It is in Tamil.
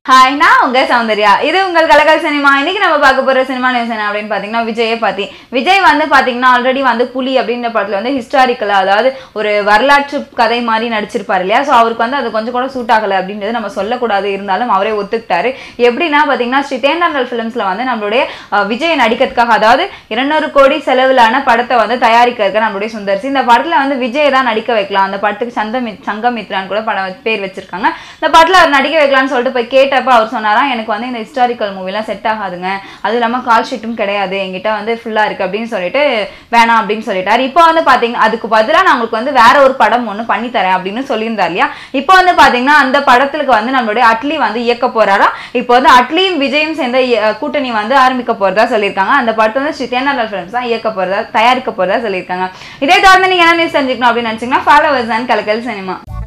ஹாய் நான் உங்க சௌந்தர்யா இது உங்கள் கலகல் சினிமா இன்னைக்கு நம்ம பார்க்க போற சினிமா நியூஸ் என்ன அப்படின்னு பாத்தீங்கன்னா விஜயை பத்தி விஜய் வந்து பாத்தீங்கன்னா ஆல்ரெடி வந்து புலி அப்படின்ற படத்துல வந்து ஹிஸ்டாரிக்கலா அதாவது ஒரு வரலாற்று கதை மாதிரி நடிச்சிருப்பாரு இல்லையா ஸோ அவருக்கு வந்து அது கொஞ்சம் கூட சூட் ஆகல அப்படின்றது நம்ம சொல்லக்கூடாது இருந்தாலும் அவரே ஒத்துக்கிட்டாரு எப்படின்னா பாத்தீங்கன்னா ஸ்ரீ தேந்தாங்கல் ஃபிலிம்ஸ்ல வந்து நம்மளுடைய அஹ், விஜயை நடிக்கிறதுக்காக அதாவது இருநூறு கோடி செலவிலான படத்தை வந்து தயாரிக்க இருக்க நம்மளுடைய சுந்தர்சி இந்த படத்துல வந்து விஜய் தான் நடிக்க வைக்கலாம் அந்த படத்துக்கு சந்தமி சங்கமித்ரான்னு கூட படம் வச்சு- பேர் வச்சிருக்காங்க இந்த படத்துல அவர் நடிக்க வைக்கலாம்னு சொல்லிட்டு போய் கேட்டப்ப அவர் சொன்னாராம் எனக்கு வந்து இந்த ஹிஸ்டாரிக்கல் மூவிலாம் செட் ஆகாதுங்க அது இல்லாமல் கால் ஷீட்டும் கிடையாது என்கிட்ட வந்து ஃபுல்லா இருக்கு அப்படின்னு சொல்லிட்டு வேணாம் அப்படின்னு சொல்லிட்டாரு இப்போ வந்து பாத்தீங்கன்னா அதுக்கு பதிலா நான் உங்களுக்கு வந்து வேற ஒரு படம் ஒன்று பண்ணி தரேன் அப்படின்னு சொல்லியிருந்தார் இல்லையா இப்போ வந்து பாத்தீங்கன்னா அந்த படத்துக்கு வந்து நம்மளுடைய அட்லி வந்து இயக்க போறாராம் இப்போ வந்து அட்லியும் விஜயும் சேர்ந்த இய- கூட்டணி வந்து ஆரம்பிக்க போறதா சொல்லியிருக்காங்க அந்த படத்தை வந்து ஸ்ரீ தேனாலால் ஃபிலிம்ஸ் தான் இயக்க போறதா தயாரிக்க போறதா சொல்லியிருக்காங்க இதே தொடர்ந்து நீங்க என்ன நியூஸ் தெரிஞ்சுக்கணும் அப்படின்னு நினைச்சீங்கன்னா ஃபாலோவர்ஸ் அண்ட் கலக்கல் சினிமா